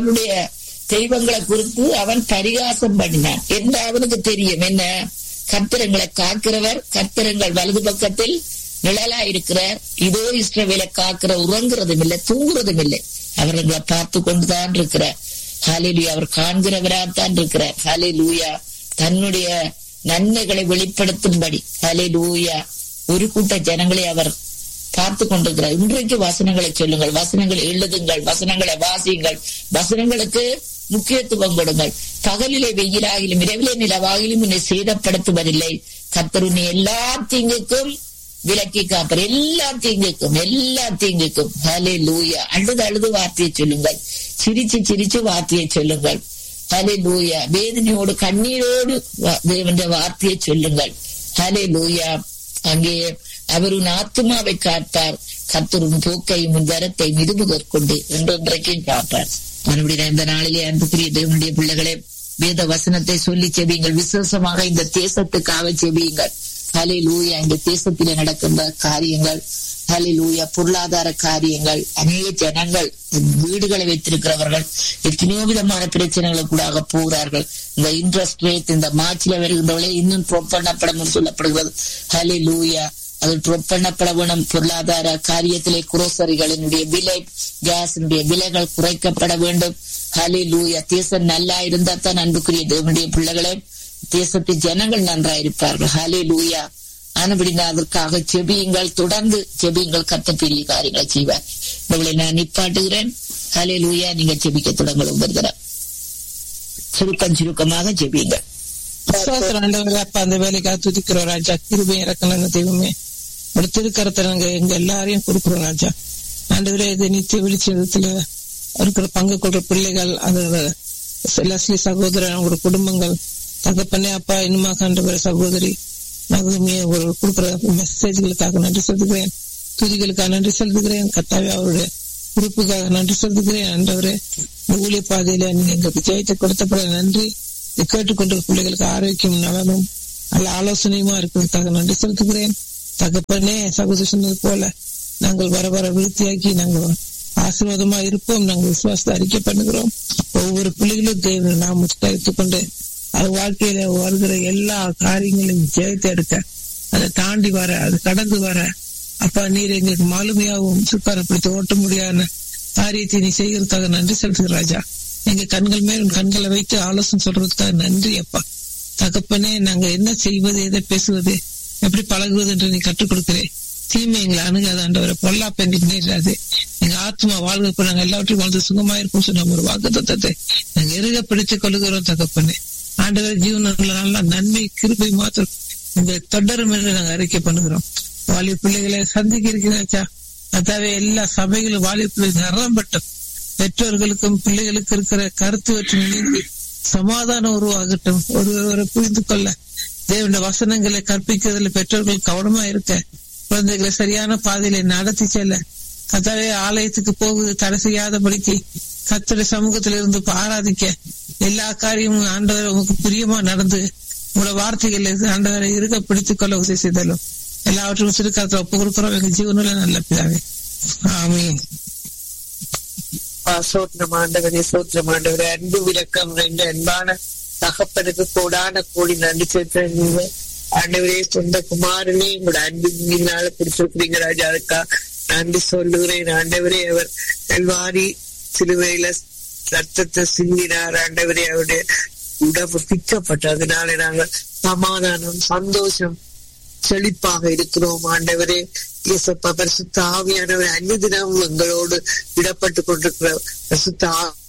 அவனுடைய தெய்வங்களை குறித்து அவன் பரிகாசம் பண்ணினான் என்று அவனுக்கு தெரியும் என்ன கத்திரங்களை காக்கிறவர் கத்திரங்கள் வலது பக்கத்தில் நிழலா இருக்கிறார் இதோ இஸ்ரவேலை காக்கிற உறங்குறதும் இல்லை தூங்குறதும் இல்லை அவர்களை பார்த்து கொண்டுதான் இருக்கிறார் ஹாலிலூயா அவர் காண்கிறவராத்தான் இருக்கிறார் ஹாலிலூயா தன்னுடைய நன்மைகளை வெளிப்படுத்தும்படி ஹாலிலூயா ஒரு கூட்ட ஜனங்களை அவர் பார்த்து கொண்டிருக்கிறார் இன்றைக்கு வசனங்களை சொல்லுங்கள் வசனங்களை எழுதுங்கள் வசனங்களை வாசியுங்கள் வசனங்களுக்கு முக்கியத்துவம் கொடுங்கள் பகலிலே வெயிலாகிலும் இரவிலே நிலவாகிலும் உன்னை சேதப்படுத்துவதில்லை கத்தர் உன்னை எல்லா தீங்குக்கும் விலக்கி காப்பர் எல்லா தீங்குக்கும் எல்லா தீங்குக்கும் ஹலே லூயா அழுது அழுது வார்த்தையை சொல்லுங்கள் சிரிச்சு சிரிச்சு வார்த்தையை சொல்லுங்கள் ஹலே லூயா வேதனையோடு கண்ணீரோடு தேவന്റെ வார்த்தையை சொல்லுங்கள் ஹலே லூயா அங்கே அவர் உன் ஆத்மாவை காத்தார் கத்தரும் போக்கையும் உன் வரத்தை மிதுமுதற்கொண்டு என்றென்றைக்கும் காப்பார் மறுபடியும் இந்த நாளிலே அன்புக்குரிய தேவனுடைய பிள்ளைகளே வேத வசனத்தை சொல்லி செவியுங்கள் விசேஷமாக இந்த தேசத்துக்காக செவியுங்கள் ஹலே லூயா இந்த தேசத்திலே நடக்கின்ற காரியங்கள் ஹலே லூயா பொருளாதார காரியங்கள் அநேக ஜனங்கள் வீடுகளை வைத்திருக்கிறவர்கள் எத்தனையோ விதமான பிரச்சனைகளுக்கூடாக போகிறார்கள் இந்த இன்ட்ரெஸ்ட் ரேட் இந்த மார்ச்ல வருகின்றவர்களே இன்னும் ட்ரோப் பண்ணப்படும் சொல்லப்படுகிறது ஹலே லூயா அது ட்ரோப் பண்ணப்பட வேணும் பொருளாதார காரியத்திலே குரோசரிகளினுடைய விலை கேஸினுடைய விலைகள் குறைக்கப்பட வேண்டும் ஹலே லூயா தேசம் நல்லா இருந்தா தான் அன்புக்குரிய தேவனுடைய பிள்ளைகளே தேசத்து ஜனங்கள் நன்றாயிருப்பார்கள் ஹலே லூயா ஆனபடினா அதற்காக செபியுங்கள் தொடர்ந்து செபியுங்கள் கத்த பெரிய காரியங்களை செய்வார் உங்களை நான் நிப்பாட்டுகிறேன் ஹலே லூயா நீங்க செபிக்க தொடங்களும் வருகிறேன் சுருக்கம் சுருக்கமாக செபியுங்கள் சோத்திரம் ஆண்டவரே அப்பா அந்த வேலைக்காக துதிக்கிறோம் ராஜா கிருபை இறக்கணுங்க தெய்வமே ஒரு திருக்கரத்தை நாங்க எங்க எல்லாரையும் கொடுக்குறோம் ராஜா ஆண்டவரே இது நித்திய வெளிச்சத்துல இருக்கிற பங்கு கொள்ற பிள்ளைகள் அது லஸ்லி சகோதரன் அவங்களோட குடும்பங்கள் தகப்பனே அப்பா இன்னுமா கண்டவர சகோதரி மகமே ஒரு கொடுக்குற மெசேஜ்களுக்காக நன்றி செலுத்துகிறேன் துதிகளுக்காக நன்றி செலுத்துகிறேன் கத்தாவே அவருடைய உறுப்புக்காக நன்றி செலுத்துகிறேன் ஆண்டவரே இந்த ஊழிய பாதையில நீங்க எங்களுக்கு ஜெயத்தை கொடுத்தப்பட நன்றி இதை கேட்டுக்கொண்டிருக்க பிள்ளைகளுக்கு ஆரோக்கியம் நலனும் நல்ல ஆலோசனையுமா இருக்கிறதுக்காக நன்றி செலுத்துகிறேன் தகப்பனே சகோதரி சொன்னது போல நாங்கள் வர வர விருத்தியாக்கி நாங்கள் ஆசீர்வாதமா இருப்போம் நாங்கள் விசுவாசத்தை அறிக்கை பண்ணுகிறோம் ஒவ்வொரு பிள்ளைகளும் தேவனை நாம் கொண்டு அது வாழ்க்கையில வருகிற எல்லா காரியங்களையும் ஜெயத்தை எடுக்க அதை தாண்டி வர அது கடந்து வர அப்பா நீர் எங்களுக்கு மாலுமையாகவும் சுக்காரப்படுத்தி ஓட்ட முடியாத காரியத்தை நீ செய்யறதுக்காக நன்றி செலுத்துகிற ராஜா எங்க கண்கள் மேல் கண்களை வைத்து ஆலோசனை சொல்றதுக்காக நன்றி அப்பா தகப்பனே நாங்க என்ன செய்வது எதை பேசுவது எப்படி பழகுவது என்று நீ கற்றுக் கொடுக்கிறேன் தீமை எங்களை அணுகாத ஆண்டவரை பொல்லாப்ப எங்களுக்கு நேராது எங்க ஆத்மா வாழ்கிறப்ப நாங்க எல்லாவற்றையும் வாழ்ந்து சுகமா இருக்கும் சொன்ன ஒரு வாக்கு தத்தத்தை நாங்க எருக பிடித்துக் கொள்ளுகிறோம் தகப்பனே ஆண்டவர் ஜீவனங்கள நல்ல நன்மை கிருபை மாத்திரம் இந்த தொடரும் என்று நாங்க அறிக்கை பண்ணுகிறோம் வாலி பிள்ளைகளை சந்திக்க இருக்கிறாச்சா அதாவே எல்லா சபைகளும் வாலி பிள்ளைகள் நிறம்பட்டும் பெற்றோர்களுக்கும் பிள்ளைகளுக்கு இருக்கிற கருத்து வேற்றுமை நீங்கி சமாதானம் உருவாகட்டும் ஒருவரை புரிந்து கொள்ள தேவனுடைய வசனங்களை கற்பிக்கிறதுல பெற்றோர்கள் கவனமா இருக்க குழந்தைகளை சரியான பாதையில நடத்தி செல்ல கத்தாவே ஆலயத்துக்கு போகுது தடை செய்யாதபடிக்கு கத்தோட சமூகத்தில இருந்து ஆராதிக்க எல்லா காரியமும் ஆண்டவர் உங்களுக்கு பிரியமா நடந்து உங்களோட வார்த்தைகள் ஆண்டவரை இருக்க பிடித்துக் கொள்ள உதவி செய்தாலும் எல்லாவற்றும் சிறுக்காலத்துல ஒப்பு கொடுக்கிறோம் எங்க ஜீவனில் நல்ல பிதாவே ஆமீன் சோத்திரம் ஆண்டவரே சோத்திரம் ஆண்டவரே அன்பு விளக்கம் ரெண்டு அன்பான தகப்பனுக்கு கூடான கூடி நன்றி சேர்த்த நீங்க ஆண்டவரே சொந்த குமாரனே உங்களோட அன்பினால பிடிச்சிருக்கிறீங்க ராஜா அதுக்கா நன்றி சொல்லுகிறேன் ஆண்டவரே அவர் கல்வாரி சிலுவையில ரத்தத்தை சிந்தினார் ஆண்டவரே அவருடைய உடம்பு பிக்கப்பட்டதுனால நாங்கள் சமாதானம் சந்தோஷம் செழிப்பாக இருக்கிறோம் ஆண்டவரே இயேசப்பா பரிசுத்த ஆவியானவர் அந்நிய தினமும் எங்களோடு விடப்பட்டு கொண்டிருக்கிற பரிசுத்த